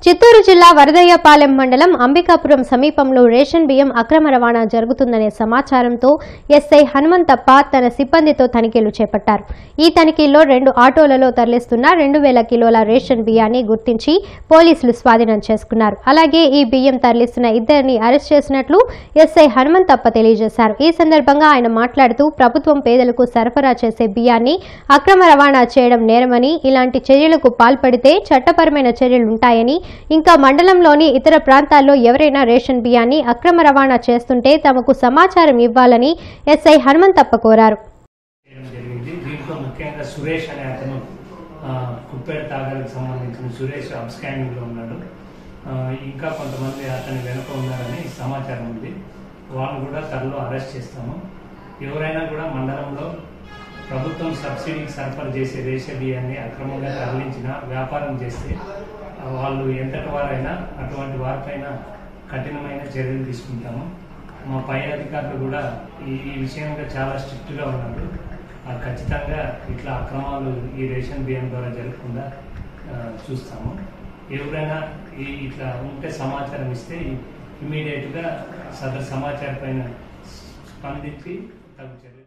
చిత్తూరు జిల్లా వరదయ్యపాలెం మండలం అంబికాపురం సమీపంలో రేషన్ బియ్యం అక్రమ రవాణా జరుగుతుందనే సమాచారంతో ఎస్ఐ హనుమంతప్ప తన సిబ్బందితో తనిఖీలు చేపట్టారు ఈ తనిఖీల్లో రెండు ఆటోలలో తరలిస్తున్న రెండు వేల కిలోల రేషన్ బియ్యాన్ని గుర్తించి పోలీసులు స్వాధీనం చేసుకున్నారు అలాగే ఈ బియ్యం తరలిస్తున్న ఇద్దరిని అరెస్ట్ చేసినట్లు ఎస్ఐ హనుమంతప్ప తెలియజేశారు ఈ సందర్భంగా ఆయన మాట్లాడుతూ ప్రభుత్వం పేదలకు సరఫరా చేసే బియ్యాన్ని అక్రమ రవాణా చేయడం నేరమని ఇలాంటి చర్యలకు పాల్పడితే చట్టపరమైన చర్యలు ఉంటాయని ఇంకా మండలంలోని ఇతర ప్రాంతాల్లో ఎవరైనా రేషన్ బియ్యాన్ని అక్రమ రవాణా చేస్తుంటే తమకు సమాచారం ఇవ్వాలని ఎస్ఐ హనుమంతప్ప కోరారు చేయడం జరిగింది దీంట్లో ముఖ్యంగా సురేష్ అనే అతను ఆ, కుప్పేట తాగలకు సంబంధించిన సురేష్ అబ్స్కాండింగ్ లో ఉన్నాడు ఆ, ఇంకా కొంతమంది అతని వెనుక ఉన్నారని సమాచారం ఉంది వాళ్ళని కూడా త్వరలో అరెస్ట్ చేస్తాము ఎవరైనా కూడా మండలంలో ప్రభుత్వం సబ్సిడీకి సరఫరా చేసే రేషన్ బియ్యాన్ని అక్రమంగా తరలించిన వ్యాపారం చేస్తే ఆ, వాళ్ళు ఎంతటి వారైనా అటువంటి వారిపైన కఠినమైన చర్యలు తీసుకుంటాము మా పై అధికారులు కూడా ఈ ఈ విషయంలో చాలా స్ట్రిక్ట్ గా ఉన్నారు ఆ, ఖచ్చితంగా ఇట్లా అక్రమాలు ఈ రేషన్ బియ్యం ద్వారా జరగకుండా ఆ, చూస్తాము ఎవరైనా ఈ ఇట్లా ఉంటే సమాచారం ఇస్తే ఇమీడియట్ గా సదరు సమాచారం పైన స్పందించి తగు చర్యలు